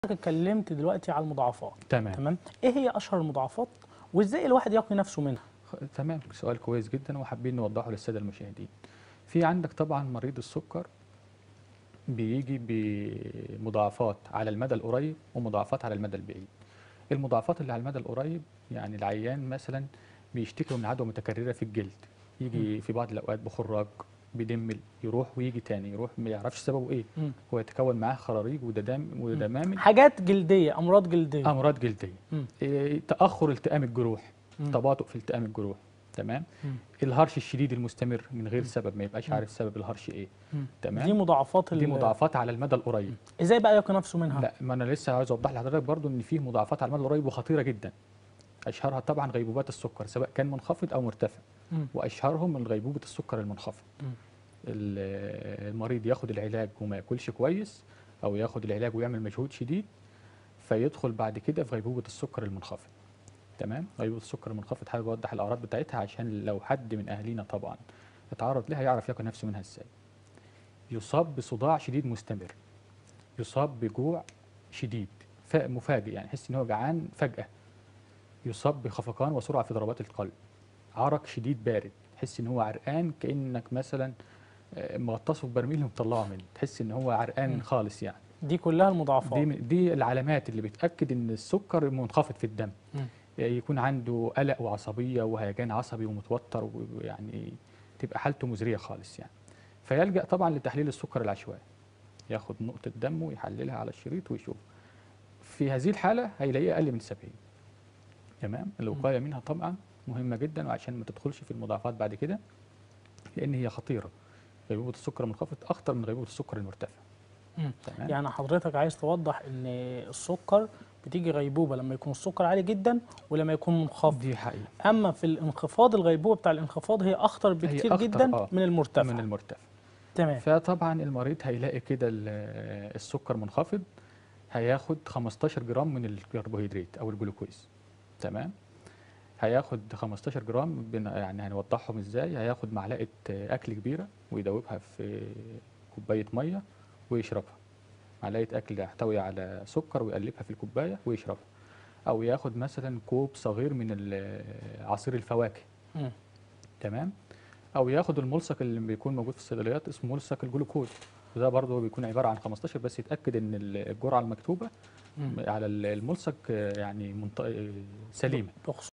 اتكلمت دلوقتي على المضاعفات تمام تمام ايه هي اشهر المضاعفات وازاي الواحد يقي نفسه منها خ- تمام سؤال كويس جدا وحابين نوضحه للساده المشاهدين في عندك طبعا مريض السكر بيجي بمضاعفات على المدى القريب ومضاعفات على المدى البعيد المضاعفات اللي على المدى القريب يعني العيان مثلا بيشتكي من عدوى متكرره في الجلد يجي في بعض الاوقات بخراج بيدمل يروح ويجي تاني يروح ما يعرفش سببه ايه مم. هو يتكون معاه خراريج ودمام ودمامل حاجات جلديه امراض جلديه امراض جلديه مم. إيه، تاخر التئام الجروح مم. تباطؤ في التئام الجروح تمام مم. الهرش الشديد المستمر من غير سبب ما يبقاش مم. عارف سبب الهرش ايه مم. تمام دي مضاعفات دي ال- مضاعفات على المدى القريب ازاي بقى يقي نفسه منها لا ما انا لسه عاوز اوضح لحضرتك برضو ان فيه مضاعفات على المدى القريب وخطيره جدا اشهرها طبعا غيبوبات السكر سواء كان منخفض او مرتفع مم. واشهرهم من غيبوبه السكر المنخفض مم. ال- المريض ياخد العلاج وما ياكلش كويس او ياخد العلاج ويعمل مجهود شديد فيدخل بعد كده في غيبوبه السكر المنخفض تمام غيبوبه السكر المنخفض حابب اوضح الاعراض بتاعتها عشان لو حد من اهالينا طبعا اتعرض لها يعرف يقي نفسه منها ازاي يصاب بصداع شديد مستمر يصاب بجوع شديد ف- مفاجئ يعني يحس ان هو جعان فجاه يصاب بخفقان وسرعه في ضربات القلب عرق شديد بارد تحس ان هو عرقان كانك مثلا آه، مغطسه ببرميل ومطلعه منه تحس ان هو عرقان مم. خالص يعني دي كلها المضاعفات دي من- دي العلامات اللي بتاكد ان السكر منخفض في الدم مم. يكون عنده قلق وعصبيه وهيجان عصبي ومتوتر ويعني تبقى حالته مزريه خالص يعني فيلجا طبعا لتحليل السكر العشوائي ياخد نقطه دم ويحللها على الشريط ويشوف في هذه الحاله هيلاقيه اقل من 70 تمام الوقايه منها طبعا مهمه جدا وعشان ما تدخلش في المضاعفات بعد كده لان هي خطيره غيبوبه السكر المنخفض اخطر من غيبوبه السكر المرتفع مم. تمام يعني حضرتك عايز توضح ان السكر بتيجي غيبوبه لما يكون السكر عالي جدا ولما يكون منخفض دي حقيقه اما في الانخفاض الغيبوبه بتاع الانخفاض هي اخطر بكتير أخطر، جدا آه، من المرتفع من المرتفع تمام فطبعا المريض هيلاقي كده ال- السكر منخفض هياخد 15 جرام من الكربوهيدرات او الجلوكوز تمام هياخد 15 جرام بن- يعني هنوضحهم ازاي هياخد معلقه اكل كبيره ويدوبها في كوبايه ميه ويشربها معلقه اكل يحتوي على سكر ويقلبها في الكوبايه ويشربها او ياخد مثلا كوب صغير من ال- عصير الفواكه مم. تمام او ياخد الملصق اللي بيكون موجود في الصيدليات اسمه ملصق الجلوكوز وده برضه بيكون عباره عن 15 بس يتاكد ان الجرعه المكتوبه مم. على الملصق آه، يعني منط... آه، سليمه بخصوص